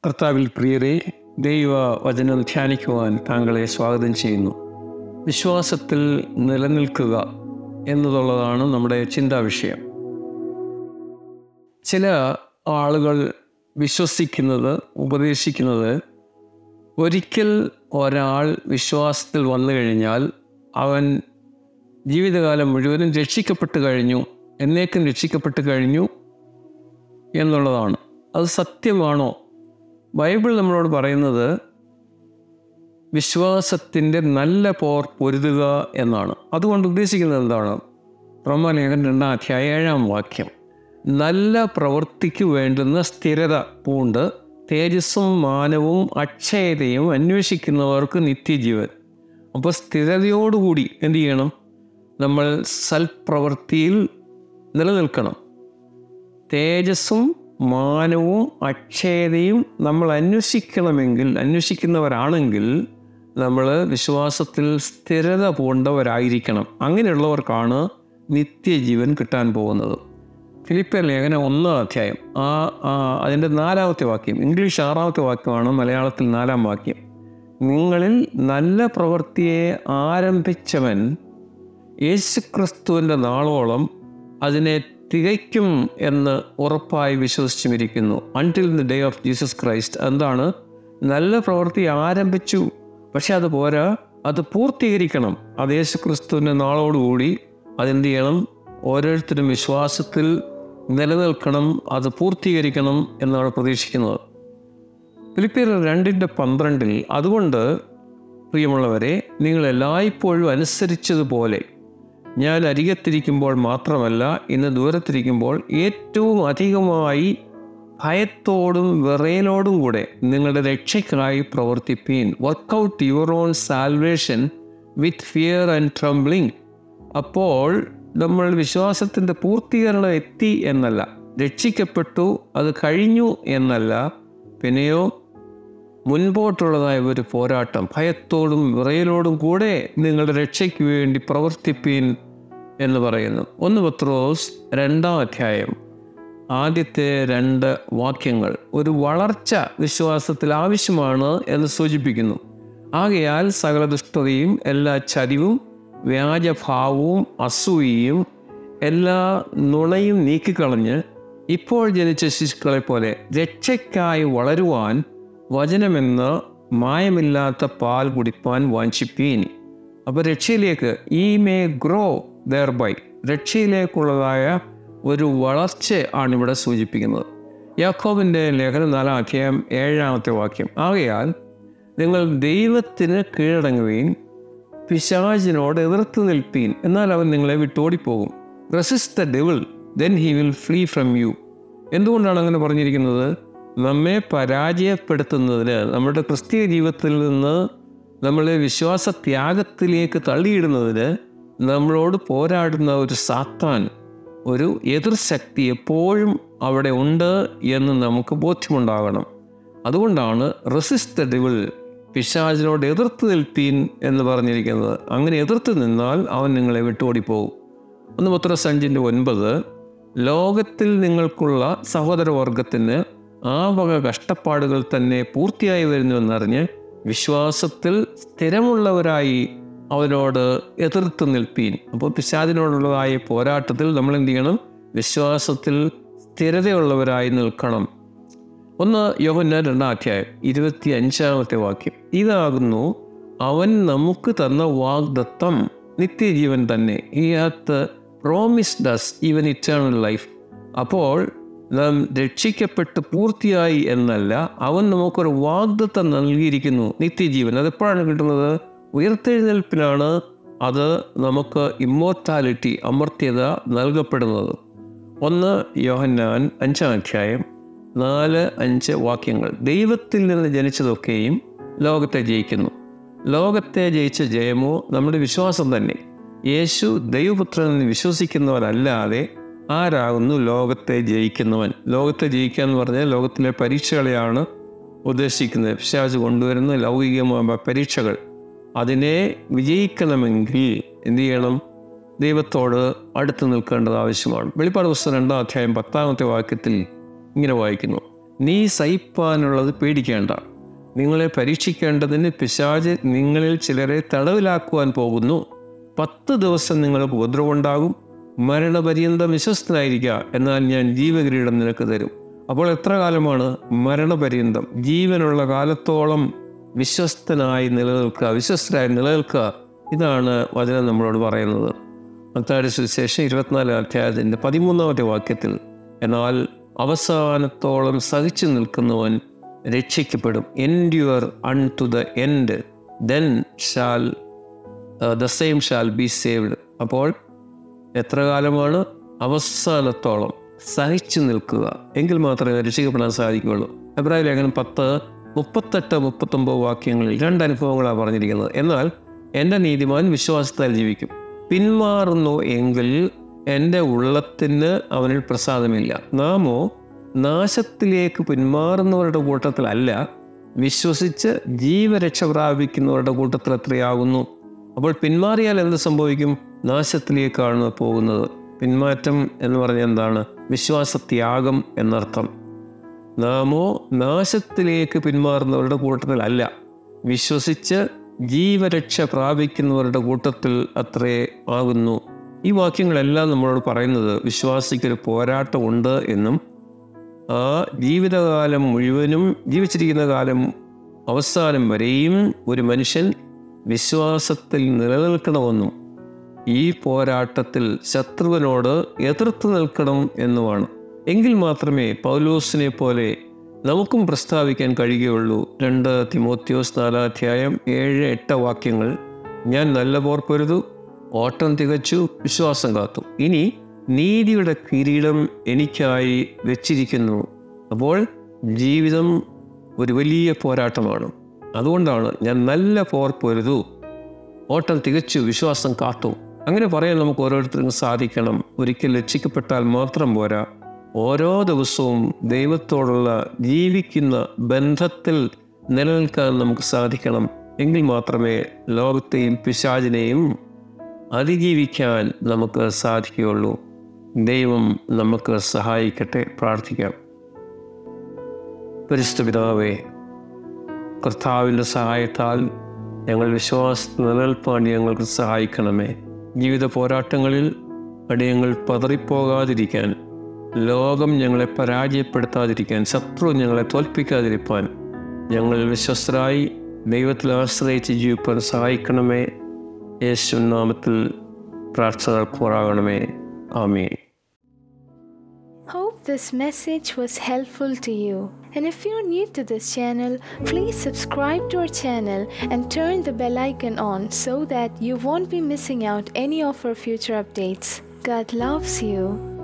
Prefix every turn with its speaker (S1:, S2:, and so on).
S1: കർത്താവിൽ പ്രിയരെ ദൈവ വചനം ധ്യാനിക്കുവാൻ താങ്കളെ സ്വാഗതം ചെയ്യുന്നു വിശ്വാസത്തിൽ നിലനിൽക്കുക എന്നതുള്ളതാണ് നമ്മുടെ ചിന്താ വിഷയം ചില ആളുകൾ വിശ്വസിക്കുന്നത് ഉപദേശിക്കുന്നത് ഒരിക്കൽ ഒരാൾ വിശ്വാസത്തിൽ വന്നു കഴിഞ്ഞാൽ അവൻ ജീവിതകാലം മുഴുവനും രക്ഷിക്കപ്പെട്ട് കഴിഞ്ഞു എന്നേക്കും രക്ഷിക്കപ്പെട്ട് കഴിഞ്ഞു എന്നുള്ളതാണ് അത് സത്യമാണോ ബൈബിൾ നമ്മളോട് പറയുന്നത് വിശ്വാസത്തിൻ്റെ നല്ല പോർ പൊരുതുക എന്നാണ് അതുകൊണ്ട് ഉദ്ദേശിക്കുന്നത് എന്താണ് റോമാലേഖൻ രണ്ടാം അധ്യായ ഏഴാം വാക്യം നല്ല പ്രവൃത്തിക്ക് വേണ്ടുന്ന സ്ഥിരത പൂണ്ട് തേജസ്സും മാനവും അക്ഷയതയും അന്വേഷിക്കുന്നവർക്ക് നിത്യജീവൻ അപ്പോൾ സ്ഥിരതയോടുകൂടി എന്ത് ചെയ്യണം നമ്മൾ സൽപ്രവൃത്തിയിൽ നിലനിൽക്കണം തേജസ്സും മാനവും അക്ഷയതയും നമ്മൾ അന്വേഷിക്കണമെങ്കിൽ അന്വേഷിക്കുന്നവരാണെങ്കിൽ നമ്മൾ വിശ്വാസത്തിൽ സ്ഥിരത പൂണ്ടവരായിരിക്കണം അങ്ങനെയുള്ളവർക്കാണ് നിത്യജീവൻ കിട്ടാൻ പോകുന്നത് ഫിലിപ്പിയർ ലേഖനം ഒന്നാം അധ്യായം ആ ആ അതിൻ്റെ നാലാമത്തെ വാക്യം ഇംഗ്ലീഷ് ആറാമത്തെ വാക്യമാണ് മലയാളത്തിൽ നാലാം വാക്യം നിങ്ങളിൽ നല്ല പ്രവൃത്തിയെ ആരംഭിച്ചവൻ യേശുക്രിസ്തുവിൻ്റെ നാളോളം അതിനെ തികയ്ക്കും എന്ന് ഉറപ്പായി വിശ്വസിച്ചുമിരിക്കുന്നു until the day of Jesus Christ എന്താണ് നല്ല പ്രവൃത്തി ആരംഭിച്ചു പക്ഷെ അത് പോരാ അത് പൂർത്തീകരിക്കണം അത് യേശു ക്രിസ്തുവിൻ്റെ നാളോടുകൂടി അതെന്ത് ചെയ്യണം ഓരോരുത്തരും വിശ്വാസത്തിൽ നിലനിൽക്കണം അത് പൂർത്തീകരിക്കണം എന്നാണ് പ്രതീക്ഷിക്കുന്നത് ഫിലിപ്പിയർ രണ്ടിൻ്റെ പന്ത്രണ്ടിൽ അതുകൊണ്ട് പ്രിയമുള്ളവരെ നിങ്ങൾ എല്ലായ്പ്പോഴും അനുസരിച്ചതുപോലെ ഞാൻ അരികത്തിരിക്കുമ്പോൾ മാത്രമല്ല ഇന്ന് ദൂരത്തിരിക്കുമ്പോൾ ഏറ്റവും അധികമായി ഭയത്തോടും വിറയലോടും കൂടെ നിങ്ങളുടെ രക്ഷയ്ക്കായി പ്രവർത്തിപ്പീൻ work out your own salvation with fear and trembling അപ്പോൾ നമ്മൾ വിശ്വാസത്തിൻ്റെ പൂർത്തീകരണം എത്തി എന്നല്ല രക്ഷിക്കപ്പെട്ടു അത് കഴിഞ്ഞു എന്നല്ല പിന്നെയോ മുൻപോട്ടുള്ളതായ ഒരു പോരാട്ടം ഭയത്തോടും വിറയലോടും കൂടെ നിങ്ങളുടെ രക്ഷയ്ക്ക് വേണ്ടി പ്രവർത്തിപ്പീൻ എന്ന് പറയുന്നു ഒന്ന് പത്രോസ് രണ്ടാം അധ്യായം ആദ്യത്തെ രണ്ട് വാക്യങ്ങൾ ഒരു വളർച്ച വിശ്വാസത്തിൽ ആവശ്യമാണ് എന്ന് സൂചിപ്പിക്കുന്നു ആകയാൽ സകല ദുഷ്ടതയും എല്ലാ ചരിവും വ്യാജഭാവവും അസൂയയും എല്ലാ നുണയും നീക്കിക്കളഞ്ഞ് ഇപ്പോൾ ജനിച്ച ശിശുക്കളെ പോലെ രക്ഷയ്ക്കായി വളരുവാൻ വചനമെന്ന് മായമില്ലാത്ത പാൽ കുടിപ്പാൻ വാഞ്ചിപ്പീൻ അപ്പോൾ രക്ഷയിലേക്ക് ഈ മേ ഗ്രോ ദർ ബൈ രക്ഷയിലേക്കുള്ളതായ ഒരു വളർച്ച ആണ് ഇവിടെ സൂചിപ്പിക്കുന്നത് യാക്കോബിൻ്റെ ലേഖനം നാലാം അധ്യായം ഏഴാമത്തെ വാക്യം ആകയാൽ നിങ്ങൾ ദൈവത്തിന് കീഴടങ്ങുകയും പിശാചിനോട് എതിർത്ത് നിൽപ്പീൻ എന്നാൽ അവൻ നിങ്ങളെ വിട്ടോടിപ്പോകും resist the devil then he will flee from you എന്തുകൊണ്ടാണ് അങ്ങനെ പറഞ്ഞിരിക്കുന്നത് നമ്മെ പരാജയപ്പെടുത്തുന്നതിന് നമ്മുടെ ക്രിസ്തീയ ജീവിതത്തിൽ നിന്ന് നമ്മളെ വിശ്വാസത്യാഗത്തിലേക്ക് തള്ളിയിടുന്നതിന് നമ്മളോട് പോരാടുന്ന ഒരു സാത്താൻ ഒരു എതിർശക്തി എപ്പോഴും അവിടെ ഉണ്ട് എന്ന് നമുക്ക് ബോധ്യമുണ്ടാകണം അതുകൊണ്ടാണ് റെസിസ്റ്റ് ഡിവിൾ പിശാചിനോട് എതിർത്ത് നിൽപ്പീൻ എന്ന് പറഞ്ഞിരിക്കുന്നത് അങ്ങനെ എതിർത്ത് നിന്നാൽ അവൻ നിങ്ങളെ വിട്ടോടിപ്പോകും ഒന്ന് മുത്രസഞ്ചിൻ്റെ ഒൻപത് ലോകത്തിൽ നിങ്ങൾക്കുള്ള സഹോദരവർഗത്തിന് ആ വക കഷ്ടപ്പാടുകൾ തന്നെ പൂർത്തിയായി വരുന്നുവെന്നറിഞ്ഞ് വിശ്വാസത്തിൽ സ്ഥിരമുള്ളവരായി അവനോട് എതിർത്ത് നിൽപ്പീൻ അപ്പോൾ പിശാദിനോടുള്ളതായ പോരാട്ടത്തിൽ നമ്മൾ എന്ത് ചെയ്യണം വിശ്വാസത്തിൽ സ്ഥിരതയുള്ളവരായി നിൽക്കണം ഒന്ന് യോഹന്ന രണ്ടാം അധ്യായം ഇരുപത്തി അഞ്ചാമത്തെ വാക്യം ഇതാകുന്നു അവൻ നമുക്ക് തന്ന വാഗ്ദത്തം നിത്യജീവൻ തന്നെ ഈ അകത്ത് promise does even eternal life അപ്പോൾ നാം രക്ഷിക്കപ്പെട്ട് പൂർത്തിയായി എന്നല്ല അവൻ നമുക്കൊരു വാഗ്ദത്തം നൽകിയിരിക്കുന്നു നിത്യജീവൻ അതെപ്പോഴാണ് കിട്ടുന്നത് ഉയർത്തെഴുന്നേൽപ്പിനാണ് അത് നമുക്ക് ഇമ്മോർട്ടാലിറ്റി അമർത്യത നൽകപ്പെടുന്നത് ഒന്ന് യോഹന്നാൻ അഞ്ചാം അധ്യായം നാല് അഞ്ച് വാക്യങ്ങൾ ദൈവത്തിൽ നിന്ന് ജനിച്ചതൊക്കെയും ലോകത്തെ ജയിക്കുന്നു ലോകത്തെ ജയിച്ച ജയമോ നമ്മുടെ വിശ്വാസം തന്നെ യേശു ദൈവപുത്രനെന്ന് വിശ്വസിക്കുന്നവരല്ലാതെ ആരാകുന്നു ലോകത്തെ ജയിക്കുന്നവൻ ലോകത്തെ ജയിക്കുക എന്ന് പറഞ്ഞാൽ ലോകത്തിലെ പരീക്ഷകളെയാണ് ഉദ്ദേശിക്കുന്നത് പിശാച് കൊണ്ടുവരുന്ന ലൗകികമായ പരീക്ഷകൾ അതിനെ വിജയിക്കണമെങ്കിൽ എന്ത് ചെയ്യണം ദൈവത്തോട് അടുത്ത് നിൽക്കേണ്ടത് ആവശ്യമാണ് വെളിപ്പാട് പുസ്തകം രണ്ടാം അധ്യായം പത്താമത്തെ വാക്യത്തിൽ ഇങ്ങനെ വായിക്കുന്നു നീ സഹിപ്പാനുള്ളത് പേടിക്കേണ്ട നിങ്ങളെ പരീക്ഷിക്കേണ്ടതിന് പിശാജ് നിങ്ങളിൽ ചിലരെ തടവിലാക്കുവാൻ പോകുന്നു പത്ത് ദിവസം നിങ്ങൾക്ക് ഉപദ്രവമുണ്ടാകും മരണപര്യന്തം വിശ്വസ്തനായിരിക്കുക എന്നാൽ ഞാൻ ജീവകിരീടം നിനക്ക് തരും അപ്പോൾ എത്ര കാലമാണ് മരണപര്യന്തം ജീവനുള്ള കാലത്തോളം വിശ്വസ്തനായി നിലനിൽക്കുക വിശ്വസ്തനായി നിലനിൽക്കുക ഇതാണ് വചനം നമ്മളോട് പറയുന്നത് മത്താടി സുവിശേഷം ഇരുപത്തിനാലാം അധ്യായത്തിൻ്റെ പതിമൂന്നാമത്തെ വാക്യത്തിൽ എന്നാൽ അവസാനത്തോളം സഹിച്ചു നിൽക്കുന്നവൻ രക്ഷിക്കപ്പെടും endure unto the end then shall the same shall be saved അപ്പോൾ എത്ര കാലമാണ് അവസാനത്തോളം സഹിച്ചു നിൽക്കുക എങ്കിൽ മാത്രമേ രക്ഷിക്കപ്പെടാൻ സാധിക്കുകയുള്ളൂ എബ്രാഹിം ലേഖനം പത്ത് മുപ്പത്തെട്ട് മുപ്പത്തൊമ്പത് വാക്യങ്ങളിൽ രണ്ട് അനുഭവങ്ങളാണ് പറഞ്ഞിരിക്കുന്നത് എന്നാൽ എൻ്റെ നീതിമാൻ വിശ്വാസത്താൽ ജീവിക്കും പിന്മാറുന്നു എങ്കിൽ എൻ്റെ ഉള്ളത്തിന് അവനിൽ പ്രസാദമില്ല നാമോ നാശത്തിലേക്ക് പിന്മാറുന്നവരുടെ കൂട്ടത്തിലല്ല വിശ്വസിച്ച് ജീവരക്ഷ പ്രാപിക്കുന്നവരുടെ കൂട്ടത്തിൽ എത്രയാകുന്നു അപ്പോൾ പിന്മാറിയാൽ എന്ത് സംഭവിക്കും നാശത്തിലേക്കാണ് പോകുന്നത് പിന്മാറ്റം എന്ന് പറഞ്ഞാൽ എന്താണ് വിശ്വാസത്യാഗം എന്നർത്ഥം നാമോ നാശത്തിലേക്ക് പിന്മാറുന്നവരുടെ കൂട്ടത്തിലല്ല വിശ്വസിച്ച് ജീവരക്ഷ പ്രാപിക്കുന്നവരുടെ കൂട്ടത്തിൽ അത്രേ ആകുന്നു ഈ വാക്യങ്ങളെല്ലാം നമ്മളോട് പറയുന്നത് വിശ്വാസിക്കൊരു പോരാട്ടമുണ്ട് എന്നും ആ ജീവിതകാലം മുഴുവനും ജീവിച്ചിരിക്കുന്ന കാലം അവസാനം വരെയും ഒരു മനുഷ്യൻ വിശ്വാസത്തിൽ നിലനിൽക്കണമെന്നും ഈ പോരാട്ടത്തിൽ ശത്രുവിനോട് എതിർത്ത് നിൽക്കണം എന്നുമാണ് എങ്കിൽ മാത്രമേ പൗലോസിനെ പോലെ നമുക്കും പ്രസ്താവിക്കാൻ കഴിയുകയുള്ളൂ രണ്ട് തിമോത്യോസ് നാലാധ്യായം ഏഴ് എട്ട് വാക്യങ്ങൾ ഞാൻ നല്ല പോർ പൊരുതു ഓട്ടം തികച്ചു വിശ്വാസം കാത്തു ഇനി നീതിയുടെ കിരീടം എനിക്കായി വെച്ചിരിക്കുന്നു അപ്പോൾ ജീവിതം ഒരു വലിയ പോരാട്ടമാണ് അതുകൊണ്ടാണ് ഞാൻ നല്ല പോർ പൊരുതു ഓട്ടം തികച്ചു വിശ്വാസം കാത്തു അങ്ങനെ പറയാൻ നമുക്ക് ഓരോരുത്തർക്കും സാധിക്കണം ഒരിക്കൽ രക്ഷിക്കപ്പെട്ടാൽ മാത്രം പോരാ ഓരോ ദിവസവും ദൈവത്തോടുള്ള ജീവിക്കുന്ന ബന്ധത്തിൽ നിലനിൽക്കാൻ നമുക്ക് സാധിക്കണം എങ്കിൽ മാത്രമേ ലോകത്തെയും പിശാചിനെയും അതിജീവിക്കാൻ നമുക്ക് സാധിക്കുകയുള്ളൂ ദൈവം നമുക്ക് സഹായിക്കട്ടെ പ്രാർത്ഥിക്കാം പരിശുദ്ധ പിതാവേ കർത്താവിൻ്റെ സഹായത്താൽ ഞങ്ങൾ വിശ്വാസത്തിൽ നിലനിൽപ്പാൻ ഞങ്ങൾക്ക് സഹായിക്കണമേ ജീവിത പോരാട്ടങ്ങളിൽ അടിയങ്ങൾ പതറിപ്പോകാതിരിക്കാൻ ലോകം ഞങ്ങളെ പരാജയപ്പെടുത്താതിരിക്കാൻ ശത്രു ഞങ്ങളെ തോൽപ്പിക്കാതിരിക്കാൻ ഞങ്ങൾ വിശ്വസ്തരായി ദൈവത്തിൽ ആശ്രയിച്ച് ജീവിപ്പാൻ സഹായിക്കണമേ യേശു നാമത്തിൽ പ്രാർത്ഥനകൾ പോറാകണമേ ആമേ
S2: Hope this message was helpful to you. And if you're new to this channel, please subscribe to our channel and turn the bell icon on so that you won't be missing out any of our future updates. God loves you.